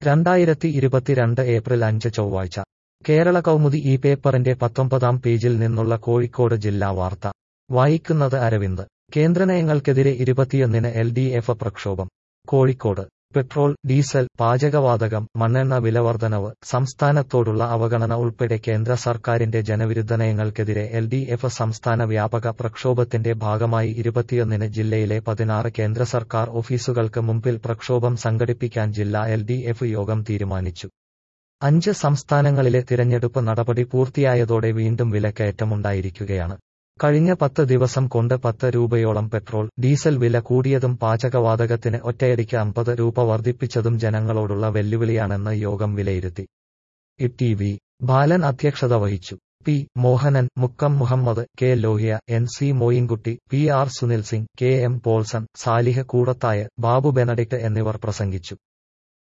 രണ്ടായിരത്തി ഇരുപത്തിരണ്ട് ഏപ്രിൽ അഞ്ച് ചൊവ്വാഴ്ച കേരള കൗമുദി ഈ പേപ്പറിന്റെ പത്തൊമ്പതാം പേജിൽ നിന്നുള്ള കോഴിക്കോട് ജില്ലാ വാർത്ത വായിക്കുന്നത് അരവിന്ദ് കേന്ദ്രനയങ്ങൾക്കെതിരെ ഇരുപത്തിയൊന്നിന് എൽ ഡി എഫ് പ്രക്ഷോഭം കോഴിക്കോട് പെട്രോൾ ഡീസൽ പാചകവാതകം മണ്ണെണ്ണ വിലവർധനവ് സംസ്ഥാനത്തോടുള്ള അവഗണന ഉൾപ്പെടെ കേന്ദ്ര സർക്കാരിന്റെ ജനവിരുദ്ധ നയങ്ങൾക്കെതിരെ എൽ ഡി എഫ് സംസ്ഥാന വ്യാപക പ്രക്ഷോഭത്തിന്റെ ഭാഗമായി ഇരുപത്തിയൊന്നിന് ജില്ലയിലെ പതിനാറ് കേന്ദ്ര സർക്കാർ ഓഫീസുകൾക്ക് മുമ്പിൽ പ്രക്ഷോഭം സംഘടിപ്പിക്കാൻ ജില്ലാ എൽ ഡി എഫ് യോഗം തീരുമാനിച്ചു അഞ്ച് സംസ്ഥാനങ്ങളിലെ തിരഞ്ഞെടുപ്പ് നടപടി പൂർത്തിയായതോടെ വീണ്ടും വിലക്കയറ്റമുണ്ടായിരിക്കുകയാണ് കഴിഞ്ഞ പത്ത് ദിവസം കൊണ്ട് പത്ത് രൂപയോളം പെട്രോൾ ഡീസൽ വില കൂടിയതും പാചകവാതകത്തിന് ഒറ്റയടിക്ക് അമ്പത് രൂപ വർദ്ധിപ്പിച്ചതും ജനങ്ങളോടുള്ള വെല്ലുവിളിയാണെന്ന് യോഗം വിലയിരുത്തി ടി വി ബാലൻ അധ്യക്ഷത വഹിച്ചു P Mohanan Mukkam Muhammad K Lohia N C Moinkutty P R Sunil Singh K M Paulson Salih Koodathaya Babu Benedict എന്നിവർ പ്രസംഗിച്ചു